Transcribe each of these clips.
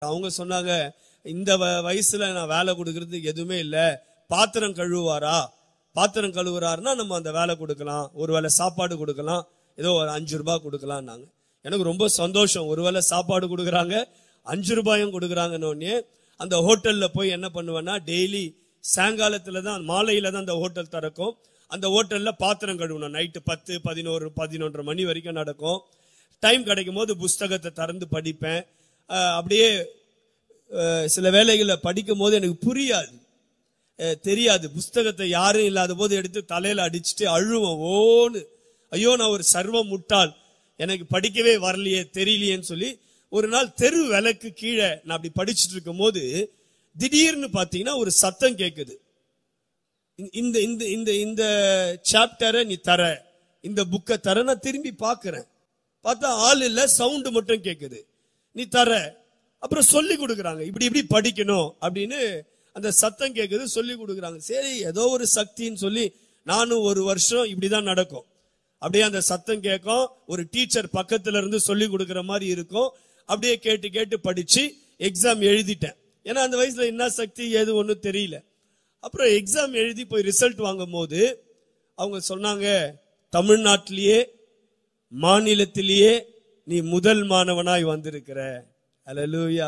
அவங்க சொன்னாங்க இந்த வ- வயசுல நான் வேலை கொடுக்கறதுக்கு எதுவுமே இல்ல பாத்திரம் கழுவுவாரா பாத்திரம் கழுவுறாருன்னா நம்ம அந்த வேலை கொடுக்கலாம் ஒருவேளை சாப்பாடு கொடுக்கலாம் ஏதோ ஒரு அஞ்சு ரூபாய் கொடுக்கலாம்னாங்க எனக்கு ரொம்ப சந்தோஷம் ஒருவேளை சாப்பாடு கொடுக்குறாங்க அஞ்சு ரூபாயும் கொடுக்குறாங்கன்னு உடனே அந்த ஹோட்டல்ல போய் என்ன பண்ணுவேன்னா டெய்லி சாயங்காலத்துல தான் மாலையில தான் அந்த ஹோட்டல் திறக்கும் அந்த ஹோட்டல்ல பாத்திரம் கழுவணும் நைட்டு பத்து பதினோரு பதினொன்றரை மணி வரைக்கும் நடக்கும் டைம் கிடைக்கும் போது புஸ்தகத்தை திறந்து படிப்பேன் அஹ் அப்படியே அஹ் சில வேலைகளை படிக்கும் போது எனக்கு புரியாது அஹ் தெரியாது புஸ்தகத்தை யாரும் இல்லாத போது எடுத்து தலையில அடிச்சுட்டு அழுவேன் ஓன்னு ஐயோ நான் ஒரு சர்வ முட்டாள் எனக்கு படிக்கவே வரலையே தெரியலையேன்னு சொல்லி ஒரு நாள் தெரு விளக்கு கீழே நான் அப்படி படிச்சுட்டு இருக்கும் போது திடீர்னு பாத்தீங்கன்னா ஒரு சத்தம் கேக்குது இந்த இந்த இந்த இந்த சாப்டரை நீ தர இந்த புக்கை தர நான் திரும்பி பார்க்கிறேன் பார்த்தா ஆள் இல்ல சவுண்ட் மட்டும் கேக்குது நீ தர அப்புறம் சொல்லி கொடுக்குறாங்க இப்படி இப்படி படிக்கணும் அப்படின்னு அந்த சத்தம் கேக்குது சொல்லி கொடுக்குறாங்க சரி ஏதோ ஒரு சக்தின்னு சொல்லி நானும் ஒரு வருஷம் இப்படிதான் நடக்கும் அப்படியே அந்த சத்தம் கேட்கும் ஒரு டீச்சர் பக்கத்துல இருந்து சொல்லி கொடுக்கிற மாதிரி இருக்கும் அப்படியே கேட்டு கேட்டு படிச்சு எக்ஸாம் எழுதிட்டேன் ஏன்னா அந்த வயசுல என்ன சக்தி ஏது ஒண்ணும் தெரியல அப்புறம் எக்ஸாம் எழுதி போய் ரிசல்ட் வாங்கும் போது அவங்க சொன்னாங்க தமிழ்நாட்டிலேயே மாநிலத்திலேயே நீ முதல் மாணவனாய் வந்திருக்கிற அல்லேலூயா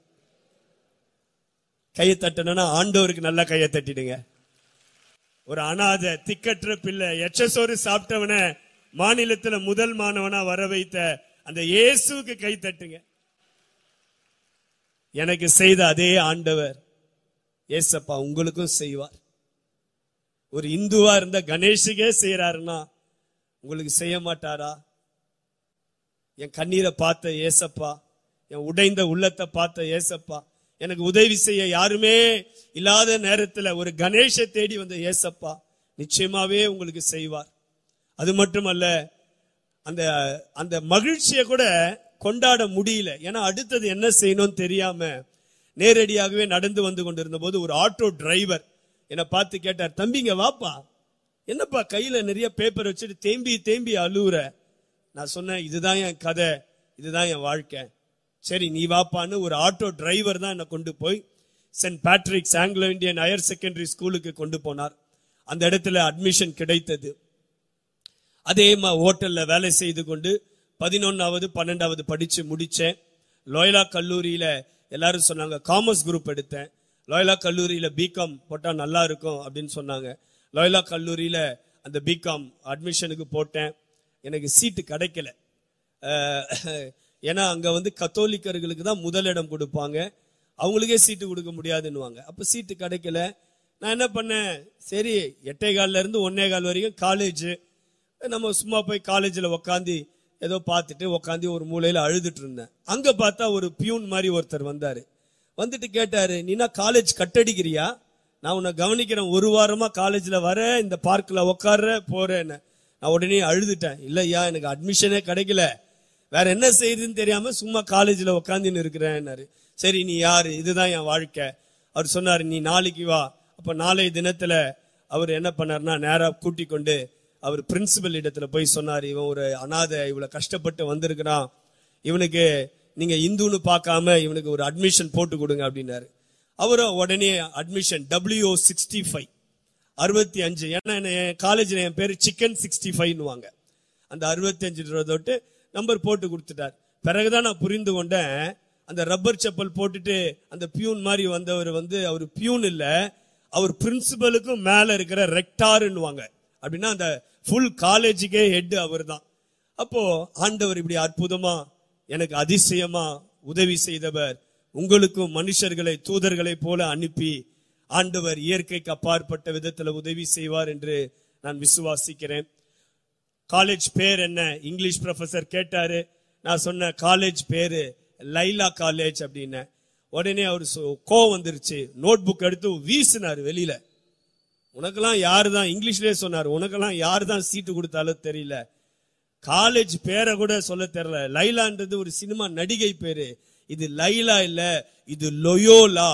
கையை தட்டணும்னா ஆண்டவருக்கு நல்லா கையை தட்டிடுங்க ஒரு அனாதை திக்கற்ற பிள்ளை எச்சசோறு சாப்பிட்டவன மாநிலத்துல முதல் மாணவனா வர வைத்த அந்த இயேசுவுக்கு கை தட்டுங்க எனக்கு செய்த அதே ஆண்டவர் ஏசப்பா உங்களுக்கும் செய்வார் ஒரு இந்துவா இருந்த கணேஷுக்கே செய்யறாருன்னா உங்களுக்கு செய்ய மாட்டாரா என் கண்ணீரை பார்த்த ஏசப்பா என் உடைந்த உள்ளத்தை பார்த்த ஏசப்பா எனக்கு உதவி செய்ய யாருமே இல்லாத நேரத்துல ஒரு கணேஷை தேடி வந்த ஏசப்பா நிச்சயமாவே உங்களுக்கு செய்வார் அது மட்டுமல்ல அந்த அந்த மகிழ்ச்சியை கூட கொண்டாட முடியல ஏன்னா அடுத்தது என்ன செய்யணும்னு தெரியாம நேரடியாகவே நடந்து வந்து கொண்டிருந்த போது ஒரு ஆட்டோ டிரைவர் என்னை பார்த்து கேட்டார் தம்பிங்க வாப்பா என்னப்பா கையில நிறைய பேப்பர் வச்சுட்டு தேம்பி தேம்பி அழுவுற நான் சொன்னேன் இதுதான் என் கதை இதுதான் என் வாழ்க்கை சரி நீ வாப்பான்னு ஒரு ஆட்டோ டிரைவர் தான் என்னை கொண்டு போய் Saint Patrick's Anglo Indian higher secondary ஸ்கூலுக்கு கொண்டு போனார் அந்த இடத்துல அட்மிஷன் கிடைத்தது அதே மா- ஹோட்டல்ல வேலை செய்து கொண்டு பதினொன்னாவது பன்னெண்டாவது படிச்சு முடிச்சேன் லோயலா கல்லூரியில எல்லாரும் சொன்னாங்க காமர்ஸ் குரூப் எடுத்தேன் லோயலா கல்லூரியில பிகாம் போட்டா நல்லா இருக்கும் அப்படின்னு சொன்னாங்க லோயலா கல்லூரியில அந்த பிகாம் அட்மிஷனுக்கு போட்டேன் எனக்கு சீட்டு கிடைக்கல அஹ், ஏன்னா அங்க வந்து கத்தோலிக்கர்களுக்கு தான் முதலிடம் கொடுப்பாங்க அவங்களுக்கே சீட்டு கொடுக்க முடியாதுன்னுவாங்க அப்ப சீட்டு கிடைக்கல நான் என்ன பண்ணேன் சரி எட்டே கால்ல இருந்து ஒன்னே கால் வரைக்கும் காலேஜ் நம்ம சும்மா போய் காலேஜில் உக்காந்து ஏதோ பார்த்துட்டு உக்காந்து ஒரு மூலையில அழுதுட்டு இருந்தேன் அங்க பார்த்தா ஒரு பியூன் மாதிரி ஒருத்தர் வந்தாரு வந்துட்டு கேட்டாரு நீனா காலேஜ் கட்டடிக்கிறியா நான் உன்னை கவனிக்கிறேன் ஒரு வாரமா காலேஜ்ல வர இந்த பார்க்ல உட்கார்ற போறேன்னு நான் உடனே அழுதுட்டேன் இல்லையா எனக்கு அட்மிஷனே கிடைக்கல வேற என்ன செய்யுதுன்னு தெரியாம சும்மா காலேஜ்ல உட்காந்துன்னு இருக்கிறேன்னாரு சரி நீ யாரு இதுதான் என் வாழ்க்கை அவர் சொன்னாரு நீ நாளைக்கு வா அப்ப நாளைய தினத்துல அவர் என்ன பண்ணாருன்னா நேரா கூட்டி கொண்டு அவர் பிரின்சிபல் இடத்துல போய் சொன்னார் இவன் ஒரு அனாதை இவ்வளவு கஷ்டப்பட்டு வந்திருக்கிறான் இவனுக்கு நீங்க இந்துன்னு பார்க்காம இவனுக்கு ஒரு அட்மிஷன் போட்டு கொடுங்க அப்படின்னாரு அவரும் உடனே அட்மிஷன் டபிள்யூ சிக்ஸ்டி ஃபைவ் அறுபத்தி அஞ்சு ஏன்னா என்ன- என் காலேஜ்ல என் பேரு சிக்கன் சிக்ஸ்டி ஃபைவ்னுவாங்க அந்த அறுபத்தி அஞ்சு தொட்டு நம்பர் போட்டு கொடுத்துட்டார் பிறகுதான் நான் புரிந்து கொண்டேன் அந்த ரப்பர் செப்பல் போட்டுட்டு அந்த பியூன் மாதிரி வந்தவர் வந்து அவர் பியூன் இல்ல அவர் பிரின்சிபலுக்கும் மேல இருக்கிற ரெக்டார்னுவாங்க அப்படின்னா அந்த ஃபுல் காலேஜுக்கே ஹெட் அவர் தான் அப்போ ஆண்டவர் இப்படி அற்புதமா எனக்கு அதிசயமா உதவி செய்தவர் உங்களுக்கும் மனுஷர்களை தூதர்களை போல அனுப்பி ஆண்டவர் இயற்கைக்கு அப்பாற்பட்ட விதத்துல உதவி செய்வார் என்று நான் விசுவாசிக்கிறேன் காலேஜ் பேர் என்ன இங்கிலீஷ் ப்ரொஃபசர் கேட்டாரு நான் சொன்ன காலேஜ் பேரு லைலா காலேஜ் அப்படின்னு உடனே அவர் கோவம் வந்துருச்சு நோட் புக் எடுத்து வீசினாரு வெளியில உனக்கெல்லாம் யாரு தான் இங்கிலீஷ்லயே சொன்னார் உனக்கெல்லாம் யாரு தான் சீட்டு கொடுத்தாலும் தெரியல காலேஜ் பேரை கூட சொல்ல தெரியல லைலான்றது ஒரு சினிமா நடிகை பேரு இது லைலா இல்ல இது லொயோலா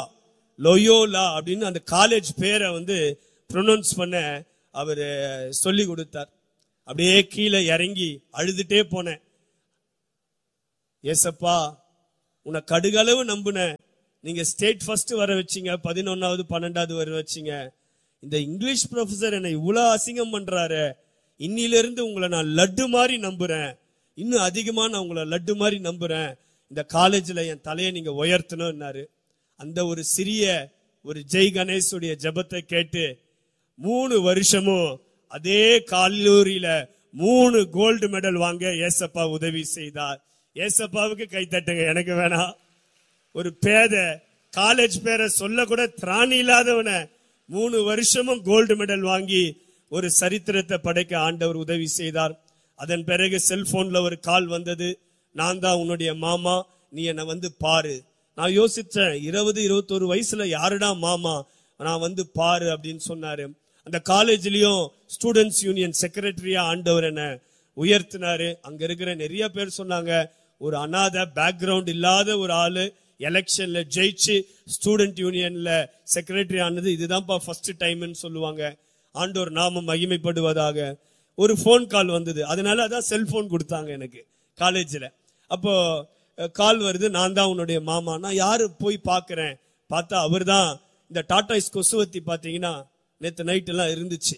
லொயோலா அப்படின்னு அந்த காலேஜ் பேரை வந்து ப்ரொனவுன்ஸ் பண்ண அவர் சொல்லி கொடுத்தார் அப்படியே கீழே இறங்கி அழுதுட்டே போனேன் ஏசப்பா உன்னை கடுகளவு நம்புனேன் நீங்க ஸ்டேட் ஃபர்ஸ்ட் வர வச்சீங்க பதினொன்னாவது பன்னெண்டாவது வர வச்சீங்க இந்த இங்கிலீஷ் ப்ரொஃபசர் என்னை இவ்வளவு அசிங்கம் பண்றாரு இன்னில இருந்து உங்களை நான் லட்டு மாதிரி நம்புறேன் இன்னும் அதிகமா நான் உங்களை லட்டு மாதிரி நம்புறேன் இந்த காலேஜ்ல என் தலையை நீங்க உயர்த்தணும்னாரு அந்த ஒரு சிறிய ஒரு ஜெய் கணேஷுடைய ஜெபத்தை கேட்டு மூணு வருஷமும் அதே கல்லூரியில மூணு கோல்டு மெடல் வாங்க ஏசப்பா உதவி செய்தார் ஏசப்பாவுக்கு கை தட்டுங்க எனக்கு வேணாம் ஒரு பேத காலேஜ் பேரை சொல்ல கூட திராணி இல்லாதவன மூணு வருஷமும் கோல்டு மெடல் வாங்கி ஒரு சரித்திரத்தை படைக்க ஆண்டவர் உதவி செய்தார் அதன் பிறகு செல்போன்ல ஒரு கால் வந்தது நான் தான் உன்னுடைய மாமா நீ என்னை வந்து பாரு நான் யோசிச்சேன் இருபது இருபத்தொரு வயசுல யாருடா மாமா நான் வந்து பாரு அப்படின்னு சொன்னாரு அந்த காலேஜ்லயும் ஸ்டூடெண்ட்ஸ் யூனியன் செக்ரட்டரியா ஆண்டவர் என்ன உயர்த்தினாரு அங்க இருக்கிற நிறைய பேர் சொன்னாங்க ஒரு அனாதை பேக்ரவுண்ட் இல்லாத ஒரு ஆளு எலெக்ஷன்ல ஜெயிச்சு ஸ்டூடெண்ட் யூனியன்ல செக்ரட்டரி ஆனது இதுதான்ப்பா ஃபர்ஸ்ட் டைம்னு சொல்லுவாங்க ஆண்டோர் நாமம் மகிமைப்படுவதாக ஒரு ஃபோன் கால் வந்தது அதனால அதான் செல்போன் கொடுத்தாங்க எனக்கு காலேஜ்ல அப்போ கால் வருது நான் தான் உன்னுடைய மாமா நான் யாரு போய் பார்க்கறேன் பார்த்தா அவர்தான் இந்த டாடாய்ஸ் கொசுவத்தி பாத்தீங்கன்னா நேத்து நைட் எல்லாம் இருந்துச்சு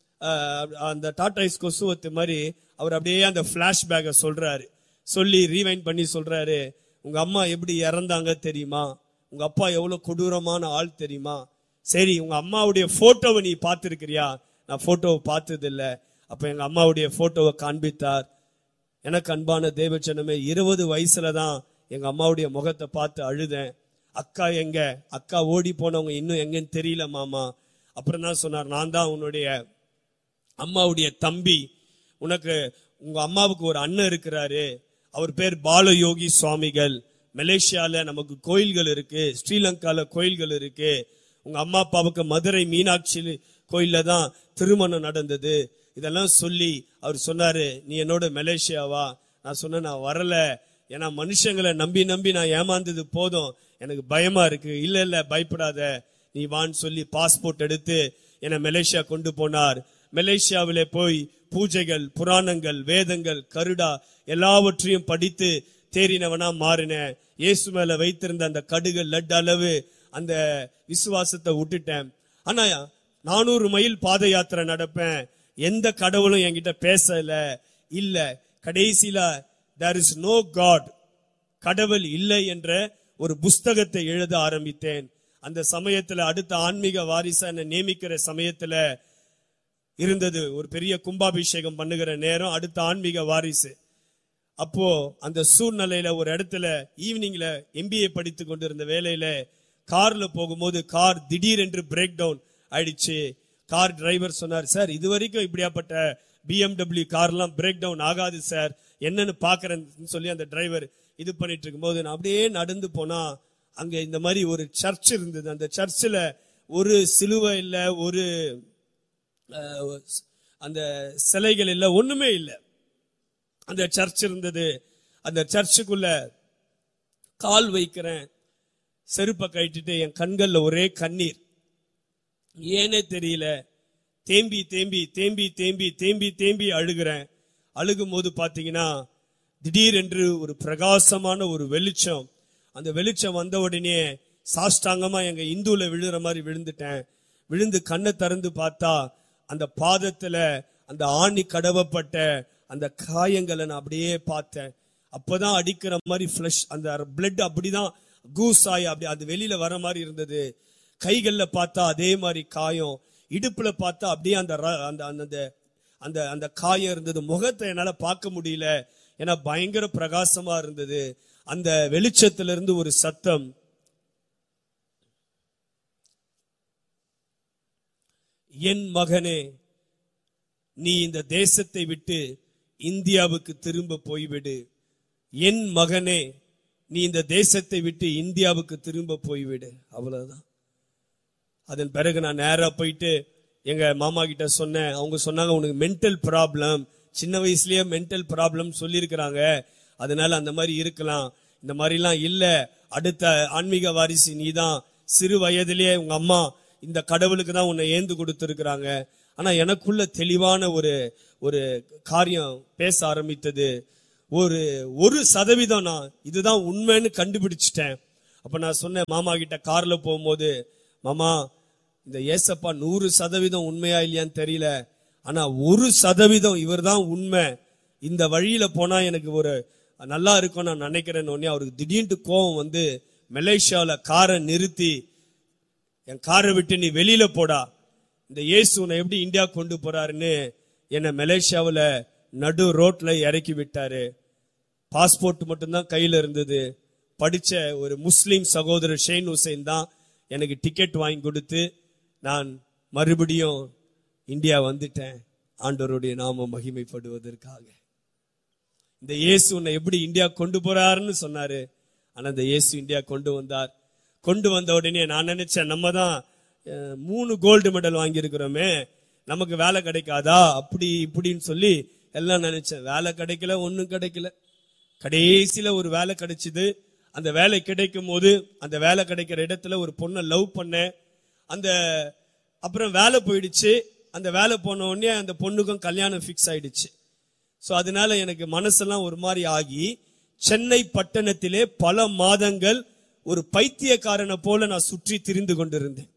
அஹ் அந்த டாடாய்ஸ் கொசுவத்து மாதிரி அவர் அப்படியே அந்த பிளாஷ்பேக்கை சொல்றாரு சொல்லி ரீவைண்ட் பண்ணி சொல்றாரு உங்க அம்மா எப்படி இறந்தாங்க தெரியுமா உங்க அப்பா எவ்வளவு கொடூரமான ஆள் தெரியுமா சரி உங்க அம்மாவுடைய போட்டோவை நீ பார்த்திருக்கிறியா நான் போட்டோவை பார்த்தது இல்ல அப்ப எங்க அம்மாவுடைய போட்டோவை காண்பித்தார் எனக்கு அன்பான தேவச்சனமே இருபது வயசுல தான் எங்க அம்மாவுடைய முகத்தை பார்த்து அழுதேன் அக்கா எங்க அக்கா ஓடி போனவங்க இன்னும் எங்கன்னு தெரியல மாமா அப்புறம் தான் சொன்னார் நான் தான் உன்னுடைய அம்மாவுடைய தம்பி உனக்கு உங்க அம்மாவுக்கு ஒரு அண்ணன் இருக்கிறாரு அவர் பேர் பாலயோகி சுவாமிகள் மலேசியால நமக்கு கோயில்கள் இருக்கு ஸ்ரீலங்கால கோயில்கள் இருக்கு உங்க அம்மா அப்பாவுக்கு மதுரை மீனாட்சி கோயில்ல தான் திருமணம் நடந்தது இதெல்லாம் சொல்லி அவர் சொன்னாரு நீ என்னோட மலேசியாவா நான் சொன்னேன் நான் வரல ஏன்னா மனுஷங்களை நம்பி நம்பி நான் ஏமாந்தது போதும் எனக்கு பயமா இருக்கு இல்ல இல்ல பயப்படாத நீ வான்னு சொல்லி பாஸ்போர்ட் எடுத்து என்னை மலேசியா கொண்டு போனார் மலேசியாவிலே போய் பூஜைகள் புராணங்கள் வேதங்கள் கருடா எல்லாவற்றையும் படித்து தேறினவனா மாறினேன் இயேசு மேல வைத்திருந்த அந்த கடுகு லட் அளவு அந்த விசுவாசத்தை விட்டுட்டேன் ஆனா நானூறு மைல் பாத யாத்திரை நடப்பேன் எந்த கடவுளும் என்கிட்ட பேசல இல்ல கடைசியில தேர் இஸ் நோ காட் கடவுள் இல்லை என்ற ஒரு புஸ்தகத்தை எழுத ஆரம்பித்தேன் அந்த சமயத்துல அடுத்த ஆன்மீக வாரிசா என்னை நியமிக்கிற சமயத்துல இருந்தது ஒரு பெரிய கும்பாபிஷேகம் பண்ணுகிற நேரம் அடுத்த ஆன்மீக வாரிசு அப்போ அந்த சூழ்நிலையில ஒரு இடத்துல ஈவினிங்ல எம்பிஏ படித்து கொண்டிருந்த வேலையில கார்ல போகும்போது கார் திடீரென்று பிரேக் டவுன் ஆயிடுச்சு கார் டிரைவர் சொன்னார் சார் இது வரைக்கும் இப்படியாப்பட்ட பிஎம்டபிள்யூ கார்லாம் பிரேக் டவுன் ஆகாது சார் என்னன்னு பாக்குறேன்னு சொல்லி அந்த டிரைவர் இது பண்ணிட்டு இருக்கும்போது நான் அப்படியே நடந்து போனா அங்க இந்த மாதிரி ஒரு சர்ச் இருந்தது அந்த சர்ச்சில் ஒரு சிலுவை இல்ல ஒரு அஹ், அந்த சிலைகள் இல்ல ஒண்ணுமே இல்லை அந்த சர்ச் இருந்தது அந்த சர்ச்சுக்குள்ள கால் வைக்கிறேன் செருப்பை கட்டிட்டு என் கண்கள்ல ஒரே கண்ணீர் ஏனே தெரியல தேம்பி தேம்பி தேம்பி தேம்பி தேம்பி தேம்பி அழுகிறேன் அழுகும் போது பாத்தீங்கன்னா திடீரென்று ஒரு பிரகாசமான ஒரு வெளிச்சம் அந்த வெளிச்சம் வந்த உடனே சாஷ்டாங்கமா எங்க இந்துல விழுற மாதிரி விழுந்துட்டேன் விழுந்து கண்ணை திறந்து பார்த்தா அந்த பாதத்துல அந்த ஆணி கடவப்பட்ட அந்த காயங்களை நான் அப்படியே பார்த்தேன் அப்பதான் அடிக்கிற மாதிரி ஃபிளஷ் அந்த பிளட் அப்படிதான் கூஸ் ஆகி அப்படி அது வெளியில வர மாதிரி இருந்தது கைகள்ல பார்த்தா அதே மாதிரி காயம் இடுப்புல பார்த்தா அப்படியே அந்த ர- அந்த அந்த அந்த அந்த காயம் இருந்தது முகத்தை என்னால பார்க்க முடியல ஏன்னா பயங்கர பிரகாசமா இருந்தது அந்த வெளிச்சத்துல இருந்து ஒரு சத்தம் என் மகனே நீ இந்த தேசத்தை விட்டு இந்தியாவுக்கு திரும்ப போய்விடு என் மகனே நீ இந்த தேசத்தை விட்டு இந்தியாவுக்கு திரும்ப போய்விடு அவ்வளவுதான் அதன் பிறகு நான் நேரா போயிட்டு எங்க மாமா கிட்ட சொன்னேன் அவங்க சொன்னாங்க உனக்கு மென்டல் ப்ராப்ளம் சின்ன வயசுலயே மென்டல் ப்ராப்ளம் சொல்லியிருக்கிறாங்க அதனால அந்த மாதிரி இருக்கலாம் இந்த மாதிரிலாம் இல்ல அடுத்த ஆன்மீக வாரிசு நீதான் சிறு வயதிலேயே உங்க அம்மா இந்த கடவுளுக்கு தான் உன்னை ஏந்து கொடுத்திருக்கிறாங்க ஆனா எனக்குள்ள தெளிவான ஒரு ஒரு காரியம் பேச ஆரம்பித்தது ஒரு ஒரு சதவீதம் நான் இதுதான் உண்மைன்னு கண்டுபிடிச்சிட்டேன் அப்ப நான் சொன்னேன் மாமா கிட்ட கார்ல போகும்போது மாமா இந்த ஏசப்பா நூறு சதவீதம் உண்மையா இல்லையான்னு தெரியல ஆனா ஒரு சதவீதம் இவர்தான் உண்மை இந்த வழியில போனா எனக்கு ஒரு நல்லா இருக்கும் நான் நினைக்கிறேன்னு உடனே அவருக்கு திடீர்னு கோவம் வந்து மலேசியாவுல காரை நிறுத்தி என் காரை விட்டு நீ வெளியில போடா இந்த இயேசு உன்னை எப்படி இந்தியா கொண்டு போறாருன்னு என்னை மலேசியாவுல நடு ரோட்ல இறக்கி விட்டாரு பாஸ்போர்ட் மட்டும்தான் கையில இருந்தது படிச்ச ஒரு முஸ்லிம் சகோதரர் ஷெயின் ஹுசைன் தான் எனக்கு டிக்கெட் வாங்கி கொடுத்து நான் மறுபடியும் இந்தியா வந்துட்டேன் ஆண்டவருடைய நாம மகிமைப்படுவதற்காக இந்த இயேசு உன்னை எப்படி இந்தியா கொண்டு போறாருன்னு சொன்னாரு ஆனா இந்த இயேசு இந்தியா கொண்டு வந்தார் கொண்டு வந்த உடனே நான் நினைச்சேன் நம்ம தான் அஹ், மூணு கோல்டு மெடல் வாங்கியிருக்கிறோமே நமக்கு வேலை கிடைக்காதா அப்படி இப்படின்னு சொல்லி எல்லாம் நினைச்சேன் வேலை கிடைக்கல ஒண்ணும் கிடைக்கல கடைசியில ஒரு வேலை கிடைச்சது அந்த வேலை கிடைக்கும் போது அந்த வேலை கிடைக்கிற இடத்துல ஒரு பொண்ணை லவ் பண்ணேன் அந்த அப்புறம் வேலை போயிடுச்சு அந்த வேலை போன உடனே அந்த பொண்ணுக்கும் கல்யாணம் ஃபிக்ஸ் ஆயிடுச்சு சோ அதனால எனக்கு மனசெல்லாம் ஒரு மாதிரி ஆகி சென்னை பட்டணத்திலே பல மாதங்கள் ஒரு பைத்தியக்காரனை போல நான் சுற்றி திரிந்து கொண்டிருந்தேன்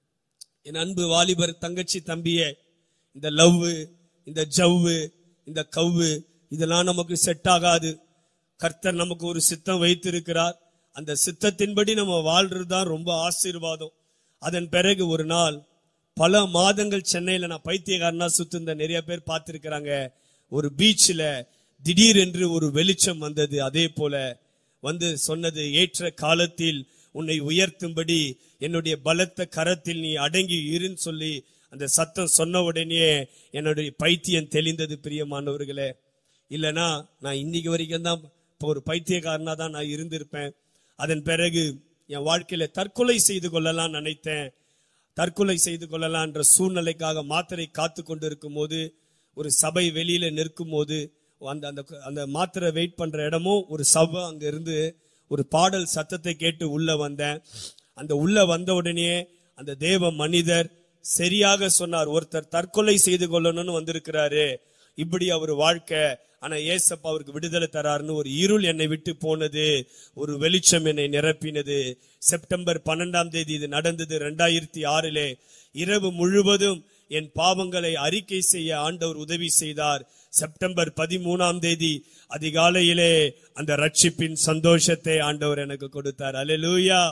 என் அன்பு வாலிபர் தங்கச்சி தம்பியே இந்த லவ் இந்த ஜவ்வு இந்த கவ்வு இதெல்லாம் நமக்கு செட் ஆகாது கர்த்தர் நமக்கு ஒரு சித்தம் வைத்திருக்கிறார் அந்த சித்தத்தின்படி நம்ம வாழ்றதுதான் ரொம்ப ஆசீர்வாதம் அதன் பிறகு ஒரு நாள் பல மாதங்கள் சென்னையில நான் பைத்தியக்காரனா சுத்திருந்த நிறைய பேர் பார்த்திருக்கிறாங்க ஒரு பீச்ல திடீரென்று ஒரு வெளிச்சம் வந்தது அதே போல வந்து சொன்னது ஏற்ற காலத்தில் உன்னை உயர்த்தும்படி என்னுடைய பலத்த கரத்தில் நீ அடங்கி இருன்னு சொல்லி அந்த சத்தம் சொன்ன உடனே என்னுடைய பைத்தியம் தெளிந்தது பிரியமானவர்களே இல்லனா நான் இன்னைக்கு வரைக்கும் தான் இப்போ ஒரு பைத்தியக்காரனா தான் நான் இருந்திருப்பேன் அதன் பிறகு என் வாழ்க்கையில தற்கொலை செய்து கொள்ளலாம் நினைத்தேன் தற்கொலை செய்து கொள்ளலாம் என்ற சூழ்நிலைக்காக மாத்திரை காத்து கொண்டு இருக்கும் போது ஒரு சபை வெளியில நிற்கும் போது அந்த அந்த அந்த மாத்திரை வெயிட் பண்ற இடமும் ஒரு சபை அங்க இருந்து ஒரு பாடல் சத்தத்தை கேட்டு உள்ள வந்தேன் அந்த உள்ள வந்த உடனே அந்த தேவ மனிதர் சரியாக சொன்னார் ஒருத்தர் தற்கொலை செய்து கொள்ளணும்னு வந்திருக்கிறாரு இப்படி அவர் வாழ்க்கை ஆனா ஏசப்பா அவருக்கு விடுதலை தராருன்னு ஒரு இருள் என்னை விட்டு போனது ஒரு வெளிச்சம் என்னை நிரப்பினது செப்டம்பர் பன்னெண்டாம் தேதி இது நடந்தது ரெண்டாயிரத்தி ஆறிலே இரவு முழுவதும் என் பாவங்களை அறிக்கை செய்ய ஆண்டவர் உதவி செய்தார் செப்டம்பர் பதிமூணாம் தேதி அதிகாலையிலே அந்த ரட்சிப்பின் சந்தோஷத்தை ஆண்டவர் எனக்கு கொடுத்தார் அல்லேலூயா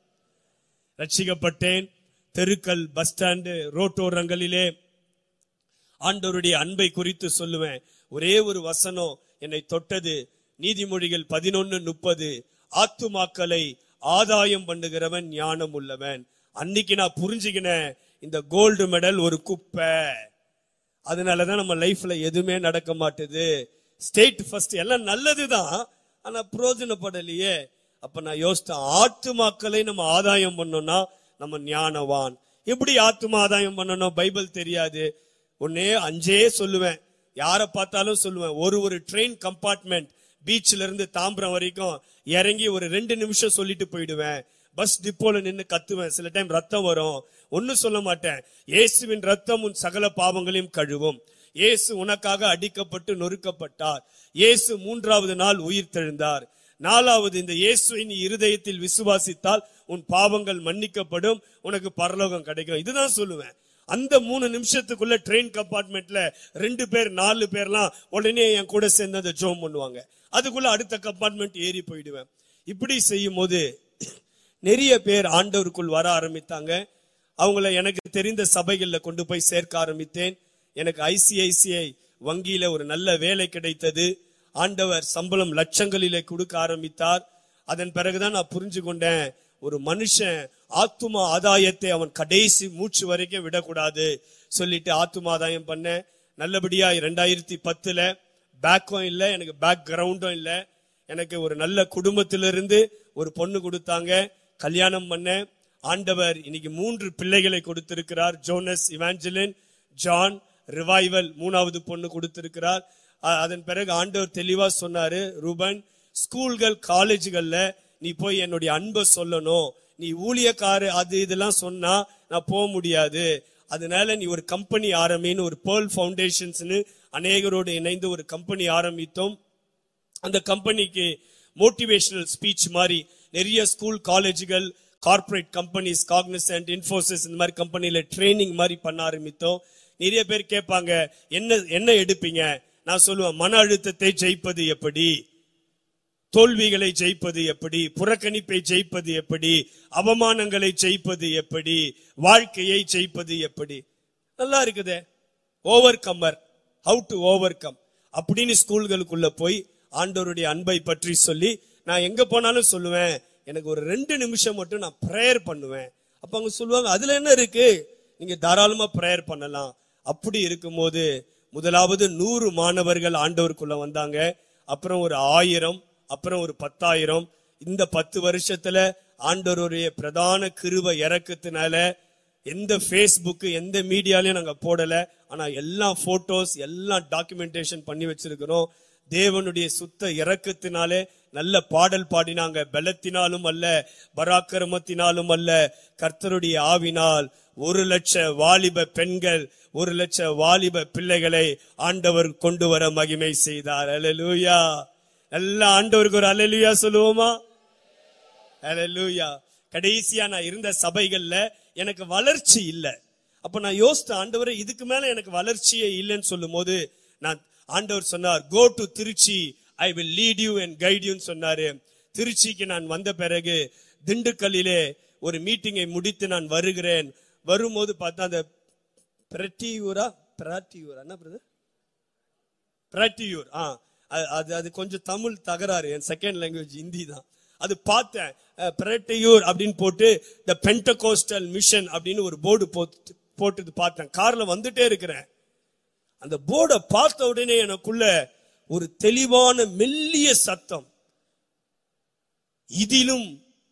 ரட்சிக்கப்பட்டேன் தெருக்கள் பஸ் ஸ்டாண்டு ரோட்டோரங்களிலே ஆண்டவருடைய அன்பை குறித்து சொல்லுவேன் ஒரே ஒரு வசனம் என்னை தொட்டது நீதிமொழிகள் பதினொன்னு முப்பது ஆத்துமாக்களை ஆதாயம் பண்ணுகிறவன் ஞானம் உள்ளவன் அன்னைக்கு நான் புரிஞ்சுக்கினேன் இந்த கோல்டு மெடல் ஒரு குப்பை அதனாலதான் நம்ம லைஃப்ல எதுவுமே நடக்க மாட்டுது ஸ்டேட் ஃபர்ஸ்ட் எல்லாம் நல்லதுதான் ஆனா பிரயோஜனப்படலையே அப்ப நான் யோசித்தேன் ஆத்துமாக்களை நம்ம ஆதாயம் பண்ணோம்னா நம்ம ஞானவான் எப்படி ஆத்துமா ஆதாயம் பண்ணணும் பைபிள் தெரியாது ஒன்னே அஞ்சே சொல்லுவேன் யாரை பார்த்தாலும் சொல்லுவேன் ஒரு ஒரு ட்ரெயின் கம்பார்ட்மெண்ட் பீச்ல இருந்து தாம்பரம் வரைக்கும் இறங்கி ஒரு ரெண்டு நிமிஷம் சொல்லிட்டு போயிடுவேன் பஸ் டிப்போல நின்னு கத்துவேன் சில டைம் ரத்தம் வரும் ஒன்னும் சொல்ல மாட்டேன் இயேசுவின் ரத்தம் உன் சகல பாவங்களையும் கழுவும் இயேசு உனக்காக அடிக்கப்பட்டு நொறுக்கப்பட்டார் இயேசு மூன்றாவது நாள் உயிர் தெழுந்தார் நாலாவது இந்த இயேசுவை நீ இருதயத்தில் விசுவாசித்தால் உன் பாவங்கள் மன்னிக்கப்படும் உனக்கு பரலோகம் கிடைக்கும் இதுதான் சொல்லுவேன் அந்த மூணு நிமிஷத்துக்குள்ள ட்ரெயின் கம்பார்ட்மெண்ட்ல ரெண்டு பேர் நாலு பேர்லாம் உடனே என் கூட சேர்ந்து அந்த ஜோம் பண்ணுவாங்க அதுக்குள்ள அடுத்த கம்பார்ட்மெண்ட் ஏறி போயிடுவேன் இப்படி செய்யும் போது நிறைய பேர் ஆண்டவருக்குள் வர ஆரம்பித்தாங்க அவங்கள எனக்கு தெரிந்த சபைகள்ல கொண்டு போய் சேர்க்க ஆரம்பித்தேன் எனக்கு ஐசிஐசிஐ வங்கியில ஒரு நல்ல வேலை கிடைத்தது ஆண்டவர் சம்பளம் லட்சங்களிலே கொடுக்க ஆரம்பித்தார் அதன் பிறகுதான் நான் புரிஞ்சு கொண்டேன் ஒரு மனுஷன் ஆத்துமா ஆதாயத்தை அவன் கடைசி மூச்சு வரைக்கும் விடக்கூடாது சொல்லிட்டு ஆத்துமா ஆதாயம் பண்ணேன் நல்லபடியா ரெண்டாயிரத்தி பத்துல பேக்கும் இல்ல எனக்கு பேக் கிரவுண்டும் இல்ல எனக்கு ஒரு நல்ல குடும்பத்திலிருந்து ஒரு பொண்ணு கொடுத்தாங்க கல்யாணம் பண்ணேன் ஆண்டவர் இன்னைக்கு மூன்று பிள்ளைகளை கொடுத்திருக்கிறார் ஜோனஸ் இவாஞ்சலின் ஜான் ரிவைவல் மூணாவது பொண்ணு கொடுத்திருக்கிறார் அ- அதன் பிறகு ஆண்டவர் தெளிவா சொன்னாரு ரூபன் ஸ்கூல்கள் காலேஜ்கள்ல நீ போய் என்னுடைய அன்பை சொல்லணும் நீ ஊழியக்காரு அது இதெல்லாம் சொன்னா நான் போக முடியாது அதனால நீ ஒரு கம்பெனி ஆரம்பின்னு ஒரு பேர்ல் ஃபவுண்டேஷன்ஸ்னு அநேகரோடு இணைந்து ஒரு கம்பெனி ஆரம்பித்தோம் அந்த கம்பெனிக்கு மோட்டிவேஷனல் ஸ்பீச் மாதிரி நிறைய ஸ்கூல் காலேஜுகள் கார்ப்பரேட் கம்பெனிஸ் காக்னிசன்ட் இன்ஃபோசிஸ் இந்த மாதிரி கம்பெனில ட்ரைனிங் மாதிரி பண்ண ஆரம்பித்தோம் நிறைய பேர் கேட்பாங்க என்ன என்ன எடுப்பீங்க நான் சொல்லுவேன் மன அழுத்தத்தை ஜெயிப்பது எப்படி தோல்விகளை ஜெயிப்பது எப்படி புறக்கணிப்பை ஜெயிப்பது எப்படி அவமானங்களை ஜெயிப்பது எப்படி வாழ்க்கையை ஜெயிப்பது எப்படி நல்லா இருக்குதே overcomer how to overcome அப்படின்னு ஸ்கூல்களுக்குள்ள போய் ஆண்டவருடைய அன்பை பற்றி சொல்லி நான் எங்க போனாலும் சொல்லுவேன் எனக்கு ஒரு ரெண்டு நிமிஷம் மட்டும் நான் ப்ரேயர் பண்ணுவேன் அப்ப அவங்க சொல்லுவாங்க அதுல என்ன இருக்கு நீங்க தாராளமா ப்ரேயர் பண்ணலாம் அப்படி இருக்கும்போது முதலாவது நூறு மாணவர்கள் ஆண்டவருக்குள்ள வந்தாங்க அப்புறம் ஒரு ஆயிரம் அப்புறம் ஒரு பத்தாயிரம் இந்த பத்து வருஷத்துல ஆண்டவருடைய பிரதான கிருப இறக்கத்தினால எந்த ஃபேஸ்புக் எந்த மீடியாலையும் நாங்க போடல ஆனா எல்லா போட்டோஸ் எல்லாம் டாக்குமெண்டேஷன் பண்ணி வச்சிருக்கிறோம் தேவனுடைய சுத்த இறக்கத்தினாலே நல்ல பாடல் பாடினாங்க பலத்தினாலும் அல்ல பராக்கிரமத்தினாலும் அல்ல கர்த்தருடைய ஆவினால் ஒரு லட்ச வாலிப பெண்கள் ஒரு லட்ச வாலிப பிள்ளைகளை ஆண்டவர் கொண்டு வர மகிமை செய்தார் அல்லேலூயா நல்ல ஆண்டவருக்கு ஒரு அல்லேலூயா சொல்லுவோமா அல்லேலூயா கடைசியா நான் இருந்த சபைகள்ல எனக்கு வளர்ச்சி இல்ல அப்ப நான் யோசித்த ஆண்டவரே இதுக்கு மேல எனக்கு வளர்ச்சியே இல்லைன்னு சொல்லும் போது நான் ஆண்டவர் சொன்னார் go to Trichy I will lead you and guide யூன்னு சொன்னாரு திருச்சிக்கு நான் வந்த பிறகு திண்டுக்கல்லிலே ஒரு மீட்டிங்கை முடித்து நான் வருகிறேன் வரும்போது பார்த்தா அந்த பிரட்டியூரா பிராட்டியூரா என்ன பிரதர் பிராட்டியூர் ஆ அது- அது அது கொஞ்சம் தமிழ் தகராறு என் செகண்ட் லாங்குவேஜ் ஹிந்தி தான் அது பார்த்தேன் அஹ், பிரட்டியூர் அப்படின்னு போட்டு த பென்டகோஸ்டல் மிஷன் அப்படின்னு ஒரு போர்டு போட்டு போட்டு பார்த்தேன் கார்ல வந்துட்டே இருக்கிறேன் அந்த போர்டை பார்த்த உடனே எனக்குள்ள ஒரு தெளிவான மெல்லிய சத்தம் இதிலும்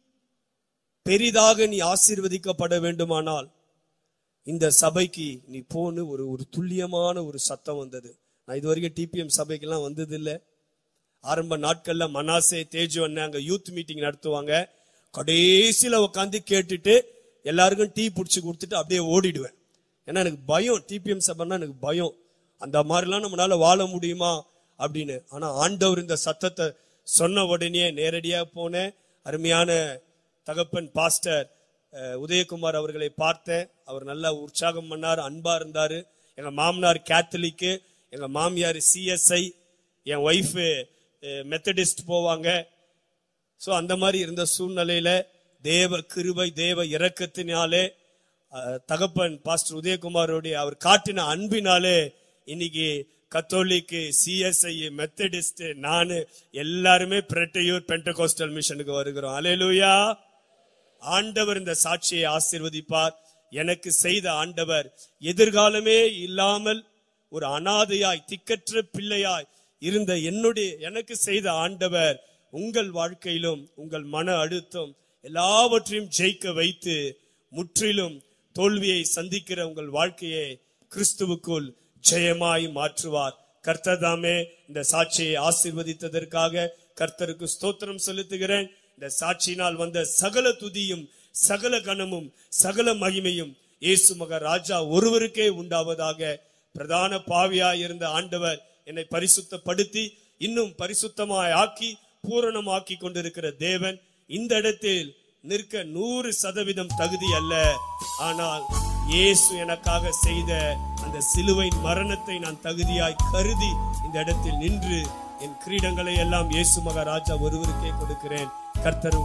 பெரிதாக நீ ஆசீர்வதிக்கப்பட வேண்டுமானால் இந்த சபைக்கு நீ போன்னு ஒரு ஒரு துல்லியமான ஒரு சத்தம் வந்தது நான் இது வரைக்கும் டிபிஎம் சபைக்கெல்லாம் வந்தது இல்ல ஆரம்ப நாட்கள்ல மனாசே தேஜு அண்ணன் அங்க யூத் மீட்டிங் நடத்துவாங்க கடைசியில உட்காந்து கேட்டுட்டு எல்லாருக்கும் டீ புடிச்சு கொடுத்துட்டு அப்படியே ஓடிடுவேன் ஏன்னா எனக்கு பயம் டிபிஎம் சபைன்னா எனக்கு பயம் அந்த மாதிரிலாம் நம்மளால வாழ முடியுமா அப்படின்னு ஆனா ஆண்டவர் இந்த சத்தத்தை சொன்ன உடனே நேரடியா போனேன் அருமையான தகப்பன் பாஸ்டர் அஹ், உதயகுமார் அவர்களை பார்த்தேன் அவர் நல்லா உற்சாகம் பண்ணார் அன்பா இருந்தாரு எங்க மாமனார் கேத்தலிக்கு எங்க மாமியார் சிஎஸ்ஐ என் ஒய்ஃப் மெத்தடிஸ்ட் போவாங்க சோ அந்த மாதிரி இருந்த சூழ்நிலையில தேவ கிருபை தேவ இரக்கத்தினாலே அஹ், தகப்பன் பாஸ்டர் உதயகுமாரோடைய அவர் காட்டின அன்பினாலே இன்னைக்கு கத்தோலிக்கு சிஎஸ்ஐ மெத்தடிஸ்ட் நானு எல்லாருமே பிரட்டையூர் பென்டகோஸ்டல் மிஷனுக்கு வருகிறோம் அலையலூயா ஆண்டவர் இந்த சாட்சியை ஆசீர்வதிப்பார் எனக்கு செய்த ஆண்டவர் எதிர்காலமே இல்லாமல் ஒரு அனாதையாய் திக்கற்ற பிள்ளையாய் இருந்த என்னுடைய எனக்கு செய்த ஆண்டவர் உங்கள் வாழ்க்கையிலும் உங்கள் மன அழுத்தம் எல்லாவற்றையும் ஜெயிக்க வைத்து முற்றிலும் தோல்வியை சந்திக்கிற உங்கள் வாழ்க்கையை கிறிஸ்துவுக்குள் ஜெயமாய் மாற்றுவார் கர்த்தர் தாமே இந்த சாட்சியை ஆசீர்வதித்ததற்காக கர்த்தருக்கு ஸ்தோத்திரம் செலுத்துகிறேன் இந்த சாட்சியினால் வந்த சகல துதியும் சகல கனமும் சகல மகிமையும் இயேசு மக ராஜா ஒருவருக்கே உண்டாவதாக பிரதான பாவியாய் இருந்த ஆண்டவர் என்னை பரிசுத்தப்படுத்தி இன்னும் பரிசுத்தமாய் ஆக்கி பூரணமாக்கி கொண்டிருக்கிற தேவன் இந்த இடத்தில் நிற்க நூறு சதவீதம் தகுதி அல்ல ஆனால் இயேசு எனக்காக செய்த அந்த சிலுவையின் மரணத்தை நான் தகுதியாய் கருதி இந்த இடத்தில் நின்று என் கிரீடங்களை எல்லாம் இயேசு மகாராஜா ஒருவருக்கே கொடுக்கிறேன் கர்த்தர்